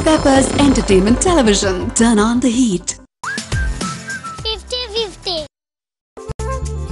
Peppers Entertainment Television. Turn on the heat. 50 50.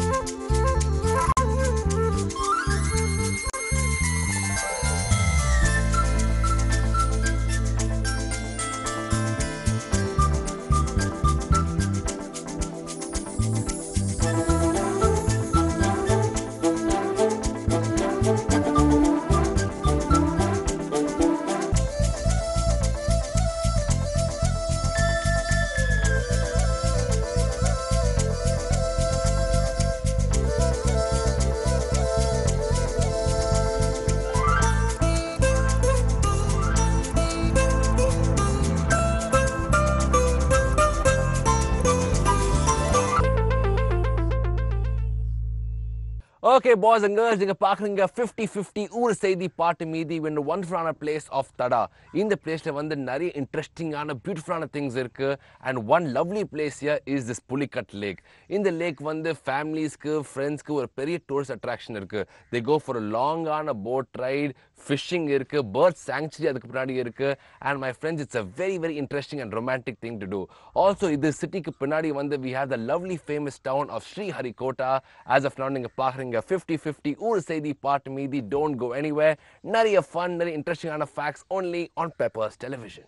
Okay boys and girls நீங்க பாக்குறீங்க fifty fifty ஊர் செய்தி பாட்டு மீதி வென் ஒன்ஃபுல்லான பிளேஸ் ஆஃப் தடா இந்த பிளேஸ்ல வந்து நிறைய இன்ட்ரெஸ்டிங்கான பியூட்டிஃபுல்லான திங்ஸ் இருக்கு and one lovely place here is this Pulicat lake இந்த லேக் வந்து ஃபேமிலிஸ்க்கு ஃப்ரெண்ட்ஸ்க்கு ஒரு பெரிய டூரிஸ்ட் அட்ராக்ஷன் இருக்கு தே கோ ஃபார் லாங்கான போட் ரைட் ஃபிஷிங் இருக்கு பேர்ட் சாங்சுரி அதுக்கு பின்னாடி இருக்கு and my friends it's a very very interesting and romantic thing to do also இது சிட்டிக்கு பின்னாடி வந்து we have the lovely famous town of Sriharikota as of நான் நீங்க பாக்குறீங்க ஃபிஃப்டி ஃபிஃப்டி ஊர் செய்தி பாட்டு மீதி டோன்ட் கோ எனிவேர் நிறைய ஃபன் நிறைய இன்ட்ரெஸ்டிங்கான facts only on Peppers Television.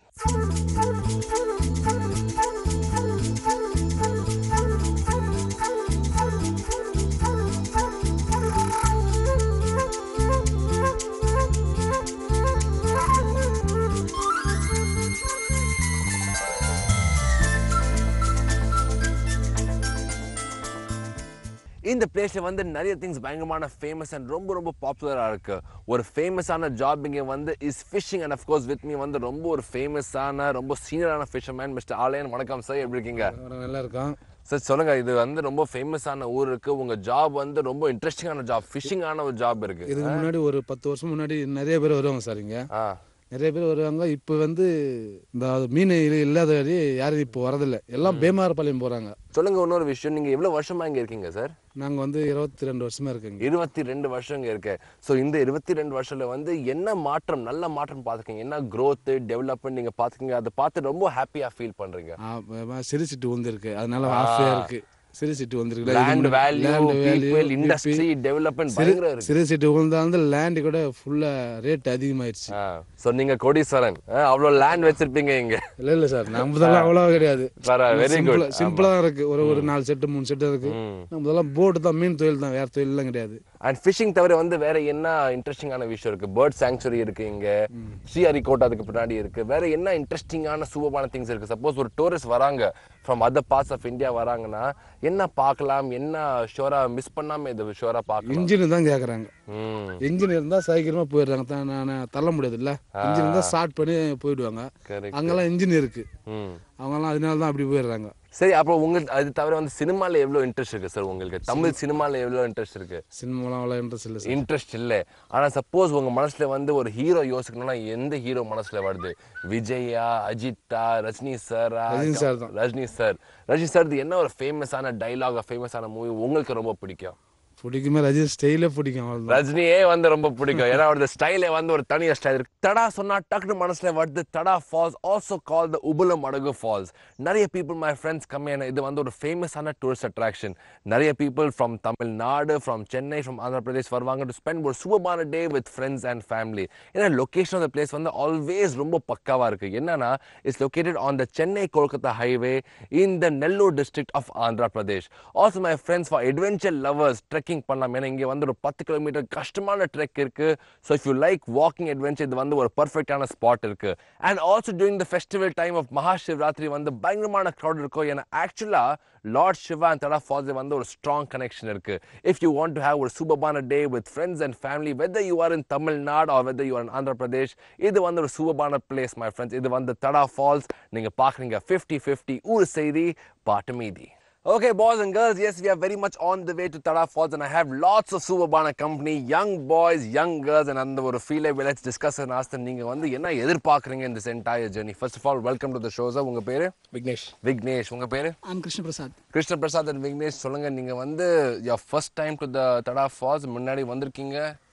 இந்த பிளேஸ்ல வந்து நிறைய திங்ஸ் பயங்கரமான ஃபேமஸ் அண்ட் ரொம்ப ரொம்ப பாப்புலராக இருக்கு ஒரு ஃபேமஸான ஜாப் இங்கே வந்து is fishing and of course with me வந்து ரொம்ப ஒரு ஃபேமஸான ரொம்ப சீனியரான ஃபிஷர்மேன் மிஸ்டர் ஆலயன் வணக்கம் சார் எப்படி இருக்கீங்க ஒரு நல்லா இருக்கும் சார் சொல்லுங்க இது வந்து ரொம்ப ஃபேமஸான ஊர் இருக்கு உங்க ஜாப் வந்து ரொம்ப இன்ட்ரெஸ்டிங்கான ஜாப் ஃபிஷிங்கான ஒரு ஜாப் இருக்கு இதுக்கு முன்னாடி ஒரு பத்து வருஷம் முன்னாடி நிறைய பேர் வருவாங்க சார் இங்க ஆ நிறைய பேர் வருவாங்க இப்போ வந்து இந்த மீன் இ- இல்லாத வழி யாரும் இப்போ வரதில்லை எல்லாம் பேமாரப்பாளையம் போகிறாங்க சொல்லுங்க இன்னொரு விஷயம் நீங்க எவ்வளவு வருஷமா இங்க இருக்கீங்க சார் நாங்கள் வந்து இருபத்தி ரெண்டு வருஷமா இருக்கோங்க இருபத்தி ரெண்டு வருஷம் இங்க இருக்கு ஸோ இந்த இருபத்தி ரெண்டு வருஷத்துல வந்து என்ன மாற்றம் நல்ல மாற்றம் பார்த்துக்கீங்க என்ன growth டெவலப்மெண்ட் நீங்க பார்த்துக்கீங்க அதை பார்த்து ரொம்ப ஹாப்பியா ஃபீல் பண்றீங்க ஆ, ப- சிறு சிட்டு வந்திருக்கு அதனால ஆசையாக இருக்கு சிறு சிட்டு வந்திருக்கு land value land value, people PP. Industry development சிறு பயங்கரம் இருக்கு சிறு சிட்டு விழுந்தாந்து லேண்டு கூட ஃபுல்லாக ரேட் அதிகமாயிடுச்சு ஸோ நீங்க கோடீஸ்வரன் ஆ, அவ்வளவு லேண்ட் வச்சிருப்பீங்க இங்க இல்லை இல்லை சார் நம்மதெல்லாம் அவ்வளோ கிடையாது வெரி குட் சிம்பிளாக தான் இருக்கு ஒரு ஒரு நாலு செட்டு மூணு செட்டு இருக்கு நம்மதெல்லாம் போட்டு தான் மீன் தொழில் தான் வேற தொழிலெலாம் கிடையாது அண்ட் ஃபிஷிங் தவிர வந்து வேற என்ன இன்ட்ரெஸ்டிங்கான விஷயம் இருக்கு பேர்ட் சாங்சுரி இருக்கு இங்க ஸ்ரீஹரிகோட்டா அதுக்கு பின்னாடி இருக்கு வேற என்ன இன்ட்ரெஸ்டிங்கான சூப்பரான திங்ஸ் இருக்கு சப்போஸ் ஒரு டூரிஸ்ட் வராங்க from other parts of India வராங்கன்னா என்ன பார்க்கலாம் என்ன ஷோரா மிஸ் பண்ணாம இது ஷோரா பார்க்கலாம் இன்ஜின் தான் கேட்குறாங்க ம் இன்ஜின் இருந்தால் சீக்கிரமாக போயிடுறாங்க தான் நான் தள்ள முடியாது இல்லை இன்ஜின் இருந்தால் ஸ்டார்ட் பண்ணி போயிடுவாங்க கரெக்ட் அங்கெல்லாம் இன்ஜின் இருக்கு ம் அவங்கெல்லாம் அதனால தான் அப்படி போயிடுறாங்க சரி அப்புறம் உங்களுக்கு அது தவிர வந்து சினிமால எவ்வளவு இன்ட்ரெஸ்ட் இருக்கு சார் உங்களுக்கு தமிழ் சினிமால எவ்வளவு இன்ட்ரெஸ்ட் இருக்கு சினிமாலாம் அவ்வளோ இன்ட்ரெஸ்ட் இல்லை சார் இன்ட்ரெஸ்ட் இல்லை ஆனா சப்போஸ் உங்க மனசுல வந்து ஒரு ஹீரோ யோசிக்கணும்னா எந்த ஹீரோ மனசுல வருது விஜயா அஜித்தா ரஜினி சாரா ரஜினி sir தான். ரஜினி சார் ரஜினி சார் என்ன ஒரு ஃபேமஸான டைலாக் ஃபேமஸான மூவி உங்களுக்கு ரொம்ப பிடிக்கும் பிடிக்குமே ரஜினி ஸ்டைலே பிடிக்கும் அவ்வளோதான் ரஜினியே வந்து ரொம்ப பிடிக்கும் ஏன்னா அவரது ஸ்டைலே வந்து ஒரு தனிய ஸ்டைல் இருக்கு தடா சொன்னா டக்குனு மனசுல வருது தடா ஃபால்ஸ் ஆல்சோ கால் த உபுலம் அடகு ஃபால்ஸ் நிறைய பீப்புள் மை ஃப்ரெண்ட்ஸ் கம்மியான இது வந்து ஒரு ஃபேமஸான டூரிஸ்ட் அட்ராக்ஷன் நிறைய people from Tamil Nadu from Chennai from Andhra Pradesh வருவாங்க டு ஸ்பெண்ட் ஒரு சூப்பரான day with friends and family ஏன்னா லொகேஷன் ஆஃப் த பிளேஸ் வந்து ஆல்வேஸ் ரொம்ப பக்காவா இருக்கு என்னன்னா it's located on the Chennai Kolkata highway in the Nellore district of Andhra Pradesh also my friends for adventure lovers trekking பண்ணலாம் ஏன்னா இங்கே வந்து ஒரு பத்து கிலோமீட்டர் கஷ்டமான ட்ரெக் இருக்கு so if you like walking adventure இது வந்து ஒரு பர்ஃபெக்டான ஸ்பாட் இருக்கு and also during the festival time of Mahashivratri வந்து பயங்கரமான க்ரௌட் இருக்கும் ஏன்னா ஆக்சுவலா lord Shiva and Tada falls வந்து ஒரு ஸ்ட்ராங் கனெக்ஷன் இருக்கு if you want to have ஒரு சூப்பரான day with friends and family whether you are in Tamil Nadu or whether you are in Andhra Pradesh இது வந்து ஒரு சூப்பரான பிளேஸ் மை ஃப்ரெண்ட்ஸ் இது வந்து தடா ஃபால்ஸ் நீங்க பாக்குறீங்க ஃபிஃப்டி ஃபிஃப்டி ஊர் செய்தி பாட்டு மீதி Okay, boys and girls, yes, we are very much on the way to Tada Falls, and I have lots of Subabana company, young boys, young girls, and அந்த ஒரு ஃபீலை let's discuss and ask them நீங்க வந்து என்ன எதிர்பார்க்குறீங்க in this entire journey. First of all, welcome to the show, sir. உங்க பேரு விக்னேஷ் விக்னேஷ் உங்க பேரு I'm Krishna Prasad. Krishna Prasad and Vignesh சொல்லுங்க நீங்க வந்து your first time to the Tada falls முன்னாடி வந்திருக்கீங்க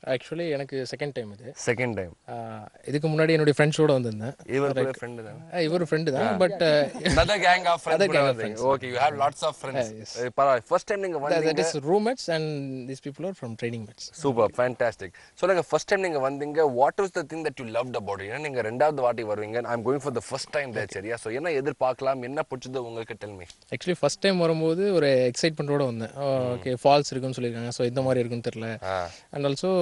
ஆக்சுவலி எனக்கு செகண்ட் டைம் இது செகண்ட் டைம் ஆஹ் இதுக்கு முன்னாடி என்னுடைய ஃப்ரெண்ட்ஸோட வந்திருந்தேன் இவர் கூட ஃப்ரெண்டு தான் ஆஹ் இவர் ஃப்ரெண்டு தான் but another gang of friends கூட வந்தீங்க ஓகே you have lots of friends பரவாயில்ல ஃபர்ஸ்ட் டைம் நீங்க தட் வந்தீங்க is roommates and these people are from training mates super fantastic சொல்லுங்க ஃபர்ஸ்ட் டைம் நீங்க வந்தீங்க what is the thing that you loved about ஏன்னா நீங்க ரெண்டாவது வாட்டி வருவீங்க I am going for the first time there சரியா ஸோ என்ன எதிர்பார்க்கலாம் என்ன பிடிச்சது உங்களுக்கு tell me actually first time வரும்போது ஒரு எக்ஸைட்மெண்ட்டோட வந்தேன் ஓகே ஃபால்ஸ் இருக்குன்னு சொல்லியிருக்காங்க ஸோ இந்த மாதிரி இருக்குன்னு தெரில அண்ட் ஆல்சோ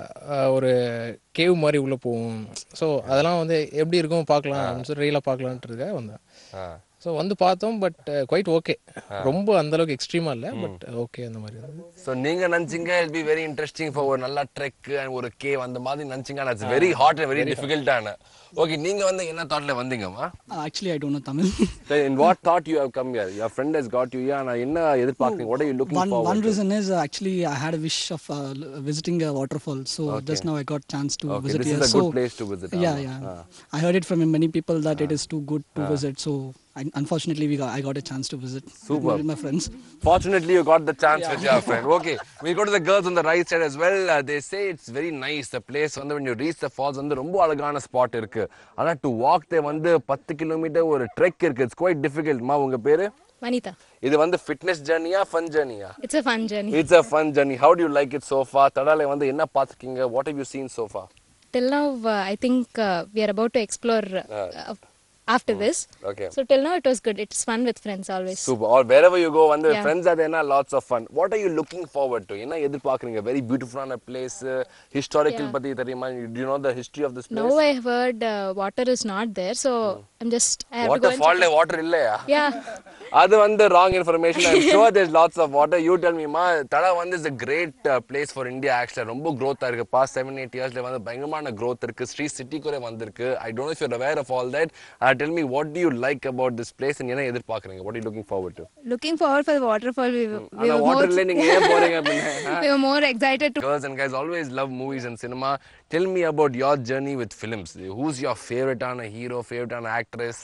ஒரு கேவ் மாதிரி உள்ளே போகும் ஸோ அதெல்லாம் வந்து எப்படி இருக்கும் பார்க்கலாம் அப்படின்னு சொல்லி ரீலாக பார்க்கலான்ட்டுருக்காக வந்தேன் ஸோ வந்து பார்த்தோம் பட் குவைட் ஓகே ரொம்ப அந்த அளவுக்கு எக்ஸ்ட்ரீமாக இல்லை பட் ஓகே அந்த மாதிரி இருந்தது ஸோ நீங்க நினைச்சீங்க will be very interesting for ஒரு நல்ல ட்ரெக் அண்ட் ஒரு கேவ் அந்த மாதிரி நினைச்சீங்க ஆனால் it's very hot and very டிஃபிகல்ட்டான ஓகே நீங்க வந்து என்ன தாட்ல வந்தீங்கம்மா Uh, actually, I don't know Tamil. In what thought you how come here your friend has got you yeah நான் என்ன எதிர்பார்க்கறீங்க what are you looking one one forward reason is uh, actually I had a wish of uh, l- visiting a waterfall. So just now I got chance to Okay, visit this is here. a so good place to visit, Yeah, ஆமா. yeah. Ah. I heard it from many people that it is too good to visit. So I, unfortunately, we got, I got a chance to visit with Super. my- with my friends. Fortunately, you got the chance with your friend. Okay, we go to the girls on the right side as well. Uh, they say it's very nice. The place வந்து when you reach the falls வந்து ரொம்ப அழகான spot இருக்கு ஆனா to walk தே வந்து பத்து kilometre ஒரு trek இருக்கு இட்ஸ் குவைட் டிஃபிகல்ட்மா உங்க பேரு Vanita. இது வந்து ஃபிட்னஸ் ஜர்னியா ஃபன் ஜர்னியா It's a fun journey. It's a fun journey how do you like it so far தடாலே வந்து என்ன பார்த்துருக்கீங்க what have you seen so far Till now, uh, I think uh, we are about to explore uh, after this. Okay. So till now, it was good. It's fun with friends always. Super or wherever you go வந்து Yeah. Friends அது என்ன lots of fun what are you looking forward to என்ன எதிர்பார்க்குறீங்க very பியூட்டிஃபுல்லான place historical பத்தி தெரியுமா you know the history of this Now place I heard uh, water is not there, so I'm just I have to go water and ஃபால்ல check. Water இல்லையா Yeah. அது வந்து wrong information I'm sure there's lots of water you tell மீமா தடா வந்து is a great place for India ஆக்சுவலாக ரொம்ப growth-ஆ இருக்கு past seven eight இயர்ஸ்ல வந்து பயங்கரமான growth இருக்கு ஸ்ரீ சிட்டி கூட வந்திருக்கு I don't if you're aware of all that tell me what do you like about this place என்ன எதிர்பார்க்குறீங்க what you looking forward to Looking forward for the waterfall. We, we, we, ஆனா were, more, வாட்டர்ல நீங்க ஏன் போறீங்க அப்படின்னு we were more excited to. Girls and guys always love movies and cinema. Tell me about your journey with films. Who's your favorite on a hero, favorite on actress?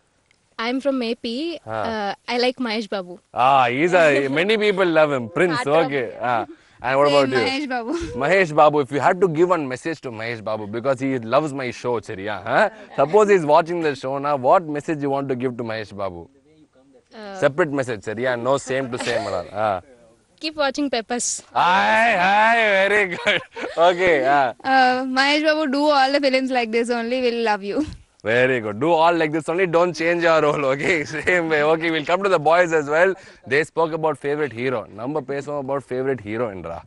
I'm from AP. Uh, I like Mahesh Babu. Ah, he's a many people love him. Prince, okay. Ah. And what about you? Mahesh Babu. Mahesh Babu, if you had to give one message to Mahesh Babu because he loves my show, Chiriya, huh? Suppose he's watching the show now, what message you want to give to Mahesh Babu? Separate message, Chiriya, no same to same. at all. Ah. Keep watching Peppers. Hi, hi, very good. Okay, ah. Uh, Mahesh Babu, do all the films like this only. We'll love you. Very good. Do all like this only. Don't change your role. Okay. Same way. Okay. We'll come to the boys as well. They spoke about favorite hero. நம்ம பேசுவோம் about favorite hero என்றா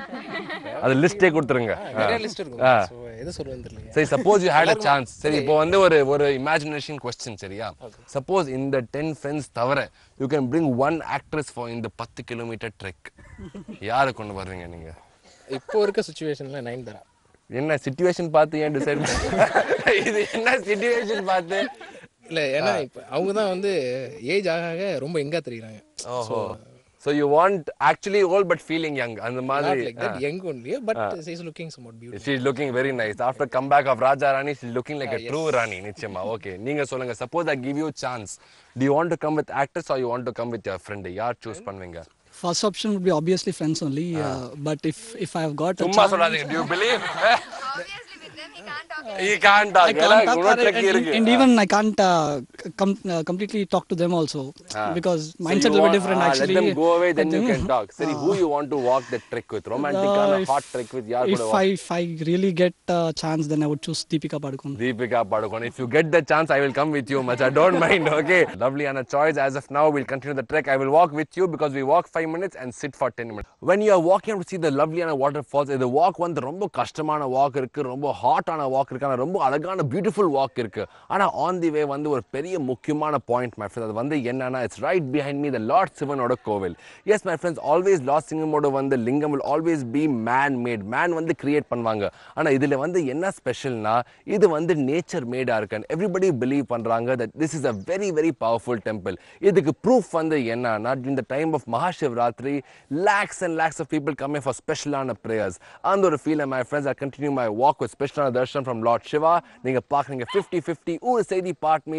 அது லிஸ்டே கொடுத்துருங்க நிறைய list இருக்கும் ஆ. So எது சொல்லுவேன்னு தெரியல சரி suppose you had a chance சரி இப்போ வந்து ஒரு ஒரு இமேஜினேஷன் கொஸ்டின் சரியா சப்போஸ் இந்த டென் ஃப்ரெண்ட்ஸ் தவிர you can bring one actress for இந்த பத்து கிலோமீட்டர் ட்ரெக் யாரை கொண்டு வர்றீங்க நீங்க இப்போ இருக்க சுச்சுவேஷன்ல நைன் தரா என்ன சுச்சுவேஷன் பார்த்து ஏன் டிசைட் இது என்ன சுச்சுவேஷன் பார்த்து இல்ல ஏன்னா இப்போ அவங்க தான் வந்து ஏஜ் ஆக ஆக ரொம்ப எங்கா தெரியுறாங்க ஓஹோ so you want actually old but feeling young அந்த நாட் மாதிரி like that young only but is looking somewhat beautiful she is looking very nice after come back of Raja Rani she looking like a true Rani நிச்சயமா okay நீங்க சொல்லுங்க suppose I give you chance to you want to come with actors or you want to come with your friend யார் choose பண்ணுவீங்க First option would be obviously friends only. Uh, but if if I have got a சும்மா chance, சொல்லாதீங்க to you believe Obviously, with them, he can't talk. He can't I talk can't எல்லாம் talk, இவ்வளோ and, trek and- இருக்கு and even I can't uh, c- com- uh, completely talk to them also because mindset will be different actually. Let them go away, then Let you them- can talk. Seri, who you want to walk the trek with? Romantic Uh, or if- hot trek with? யார் If கூட walk? I if I really get a chance, then I would choose Deepika Padukone. Deepika Padukone. If you get the chance, I will come with you, much. I don't mind, okay? Lovely Anna choice. As of now, we'll continue the trek. I will walk with you because we walk five minutes and sit for 10 minutes. When you are walking to see the lovely Anna waterfalls, இந்த walk வந்து ரொம்ப கஷ்டமான walk இருக்கு ரொம்ப ஹாட்டான walk இருக்கு ஆனா ரொம்ப அழகான பியூட்டிஃபுல் walk இருக்கு ஆனா ஆன் தி வே வந்து ஒரு பெரிய முக்கியமான பாயிண்ட் மை ஃப்ரெண்ட்ஸ் அது வந்து என்னன்னா it's right behind me the lord சிவனோட கோவில் yes my friends always lord சிங்கமோட வந்து lingam will always be man made man வந்து கிரியேட் பண்ணுவாங்க ஆனா இதுல வந்து என்ன ஸ்பெஷல்னா இது வந்து நேச்சர் மேடா இருக்கு எவ்ரிபடி பிலீவ் பண்றாங்க that this is a very very powerful temple இதுக்கு ப்ரூஃப் வந்து என்னன்னா in the time of Mahashivratri lakhs and lakhs of people coming for ஸ்பெஷலான ப்ரேயர்ஸ் அந்த ஒரு feel my friends I continue my walk with ஸ்பெஷலான தர்ஷன் ஃப்ரம் லார்ட் சிவா நீங்க பாக்குறீங்க ஃபிஃப்டி ஃபிஃப்டி ஊர் செய்தி பாட் மீதி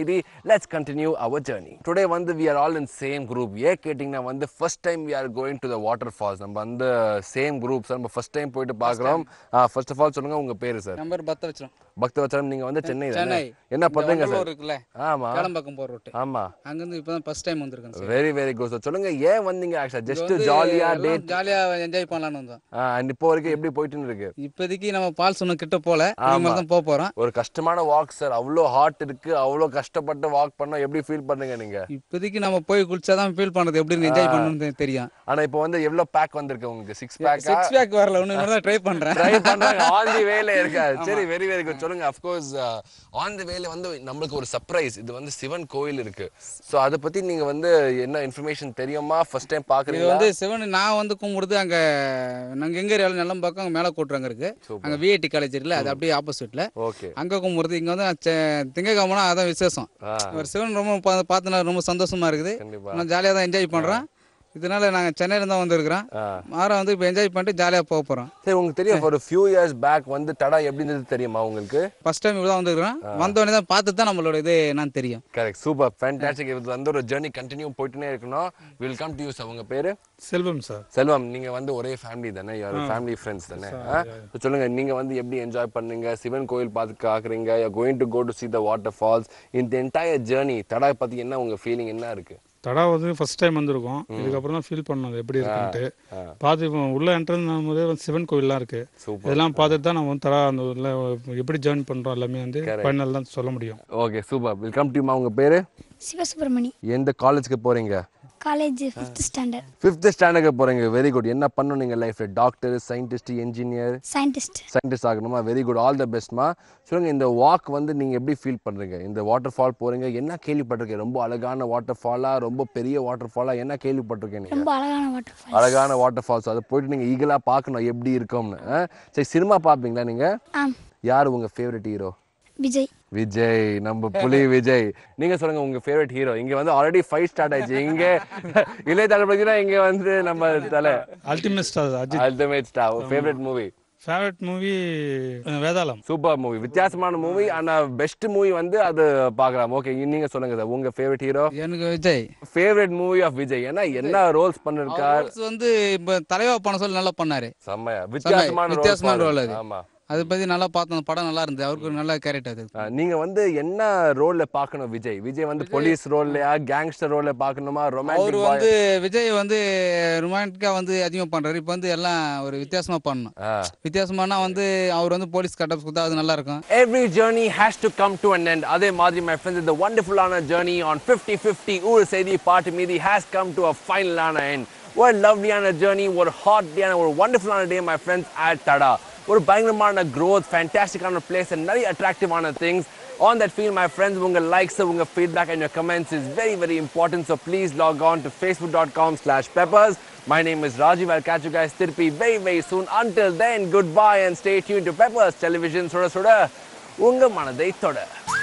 let's continue our journey today வந்து we are all in same group ஏன் கேட்டிங்கன்னா வந்து first time we are going to the water falls நம்ம வந்து சேம் குரூப் நம்ம ஃபர்ஸ்ட் டைம் போயிட்டு பார்க்குறோம் ஃபர்ஸ்ட் ஆஃப் ஆல் சொல்லுங்க உங்க பேரு சார் நம்பர் பத்து வச்சிரும் பக்தவச்சரம் நீங்க வந்து சென்னை தானே? சென்னை என்ன பண்றீங்க வண்டலூர் சார் இருக்குல்ல ஆமா கேளம்பாக்கம் போற ரோட்டு ஆமா அங்கிருந்து இப்பதான் ஃபர்ஸ்ட் டைம் வந்திருக்கேன் sir very very good sir சொல்லுங்க ஏன் வந்தீங்க ஆக்சுவலா ஜஸ்ட் ஜாலியா டேட் ஜாலியா என்ஜாய் பண்ணலாம்னு வந்தோம் அண்ட் இப்போ வரைக்கும் எப்படி போயிட்டுன்னு இருக்கு இப்போதைக்கு நம்ம பால் சொன்ன கிட்ட போல ஆமா. இனிமேல் தான் போக போறோம் ஒரு கஷ்டமான வாக் சார் அவ்வளோ ஹார்ட் இருக்கு அவ்வளோ கஷ்டப்பட்டு வாக் பண்ணா எப்படி ஃபீல் பண்றீங்க நீங்க இப்போதைக்கு நம்ம போய் குளிச்சாதான் ஃபீல் பண்றது எப்படின்னு என்ஜாய் பண்ணணும்னு தெரியும் ஆனா இப்போ வந்து எவ்வளவு பேக் வந்திருக்கு உங்களுக்கு சிக்ஸ் பேக்கா சிக்ஸ் பேக் வரல ஒன்று தான் ட்ரை பண்றேன் ட்ரை பண்றாங்க ஆன் தி வேல இருக்கா சரி வெரி வெரி குட் சொல்லுங்க அஃப் கோர்ஸ் ஆன் தி வேல வந்து நம்மளுக்கு ஒரு சர்ப்ரைஸ் இது வந்து சிவன் கோயில் இருக்கு சோ அத பத்தி நீங்க வந்து என்ன இன்ஃபர்மேஷன் தெரியுமா ஃபர்ஸ்ட் டைம் இது பாக்குறீங்களா வந்து சிவன் நான் வந்து கும்பிடுறது அங்க நாங்க எங்க ஏரியாவில் நிலம் பக்கம் அங்க மேலே கூட்டுறாங்க இருக்கு அங்க விஐடி காலேஜ் இருக்குல்ல அது அப்படியே ஆப்போசிட்ல ஓகே அங்க கும்பிடுறது இங்க வந்து செ- திங்கக்கிழமைனா அதான் விசேஷம் ஒரு சிவன் ரொம்ப பா- பார்த்து ரொம்ப சந்தோஷமா இருக்குது கண்டிப்பா நான் ஜாலியாக தான் என்ஜாய் பண்றோம் இதனால நாங்க சென்னையில தான் வந்திருக்கிறோம் மாற வந்து இப்போ என்ஜாய் பண்ணிட்டு ஜாலியா போக போறோம் சரி உங்களுக்கு தெரியும் ஒரு ஃபியூ இயர்ஸ் பேக் வந்து தடா எப்படி இருந்தது தெரியுமா உங்களுக்கு ஃபர்ஸ்ட் டைம் இவ்வளோ வந்திருக்கிறோம் வந்தோடனே தான் பார்த்து தான் நம்மளோட இது என்னன்னு தெரியும் கரெக்ட் சூப்பர் ஃபேண்டாஸ்டிக் இது வந்து ஒரு ஜர்னி கண்டினியூ போயிட்டுனே இருக்கணும் will come to you sir உங்க பேரு செல்வம் சார் செல்வம் நீங்க வந்து ஒரே ஃபேமிலி தானே யார் ஃபேமிலி ஃப்ரெண்ட்ஸ் தானே ஆ? So சொல்லுங்க நீங்க வந்து எப்படி என்ஜாய் பண்ணீங்க சிவன் கோயில் பார்த்து காக்குறீங்க you going to go to see the water falls இந்த என்டையர் ஜேர்னி தடா பத்தி என்ன உங்க ஃபீலிங் என்ன இருக்கு தடா வந்து ஃபர்ஸ்ட் டைம் வந்திருக்கோம் இதுக்கப்புறம் தான் ஃபீல் பண்ணோம் அது எப்படி இருக்குன்ட்டு பார்த்து இப்போ உள்ள என்ட்ரன்ஸ் போதே வந்து சிவன் கோயில்லாம் இருக்கு Super. இதெல்லாம் பார்த்துட்டு தான் நம்ம வந்து தடா அந்த ஊர்ல எப்படி ஜாயின் பண்றோம் எல்லாமே வந்து ஃபைனல் தான் சொல்ல முடியும் okay super will come to உங்க பேரு சிவசுப்ரமணி எந்த காலேஜ்க்கு போறீங்க காலேஜ் ஃபிஃப்த் ஸ்டாண்டர்ட் ஃபிஃப்த் ஸ்டாண்டர்டுக்கு போறீங்க வெரி குட் என்ன பண்ணணும் நீங்க லைஃப்ல doctor scientist engineer scientist scientist ஆகணுமா வெரி குட் ஆல் த பெஸ்ட்மா சொல்லுங்க இந்த வாக் வந்து நீங்க எப்படி ஃபீல் பண்றீங்க இந்த வாட்டர் ஃபால் போறீங்க என்ன கேள்விப்பட்டிருக்கீங்க ரொம்ப அழகான வாட்டர் ஃபாலா ரொம்ப பெரிய வாட்டர் ஃபாலா என்ன கேள்விப்பட்டிருக்கீங்க நீங்க ரொம்ப அழகான வாட்டர் ஃபால் அழகான வாட்டர் ஃபால்ஸ் அதை போயிட்டு நீங்க ஈகலா பார்க்கணும் எப்படி இருக்கும்னு ஆ? சரி சினிமா பார்ப்பீங்களா நீங்க ஆம் யார் உங்க ஃபேவரட் ஹீரோ விஜய் விஜய் நம்ம புலி விஜய் நீங்க சொல்லுங்க உங்க ஃபேவரட் ஹீரோ இங்க வந்து ஆல்ரெடி ஃபைட் ஸ்டார்ட் ஆயிடுச்சு இங்க இளைய தளபதினா இங்க வந்து நம்ம Thala ultimate star Ajith ultimate star favourite movie favourite movie Vedalam super movie வித்தியாசமான மூவி ஆனா பெஸ்ட் மூவி வந்து அது பார்க்கலாம் ஓகே நீங்க சொல்லுங்க சார் உங்க ஃபேவரட் ஹீரோ எனக்கு Vijay favourite movie of Vijay ஏன்னா என்ன ரோல்ஸ் பண்ணிருக்கார் அவர் வந்து இப்போ தலைவா பண்ண சொல்லி நல்லா பண்ணாரு செம்மையா வித்தியாசமான வித்தியாசமான ரோல் role அது. ஆமா அதை பத்தி நல்லா பார்த்தோம் அந்த படம் நல்லா இருந்தது அவருக்கு ஒரு நல்ல கேரக்டர் அது ஆ, நீங்க வந்து என்ன ரோல்ல பார்க்கணும் விஜய் விஜய் வந்து போலீஸ் ரோல்லையா கேங்ஸ்டர் ரோல்ல பார்க்கணுமா அவர் ரொமான்டிக் வந்து விஜய் வந்து ரொமான்டிக்கா வந்து அதிகமா பண்றாரு இப்போ வந்து எல்லாம் ஒரு வித்தியாசமா பண்ணணும் வித்தியாசமானா வந்து அவர் வந்து போலீஸ் கட்டப் கொடுத்தா அது நல்லா இருக்கும் Every journey has to come to an end. அதே மாதிரி my friends, the wonderful ஆன journey on 50-50 ஊர் செய்தி பாட்டு மீதி has come to a final ஆன end. ஒரு லவ்லியான ஜேர்னி ஒரு ஹாட்லியான ஒரு வண்டர்ஃபுல்லான day my friends at Tada ஒரு பயங்கரமான growth ஃபேண்டாஸ்டிக்கான பிளேஸ் and நிறைய அட்ராக்டிவான things on that field my friends உங்க likes உங்க feedback and your comments is very very important so please log on to facebook.com slash peppers my name is Rajiv I'll catch you guys திருப்பி very very soon until then goodbye and stay tuned to peppers television சுட சுட உங்க மனதை தொட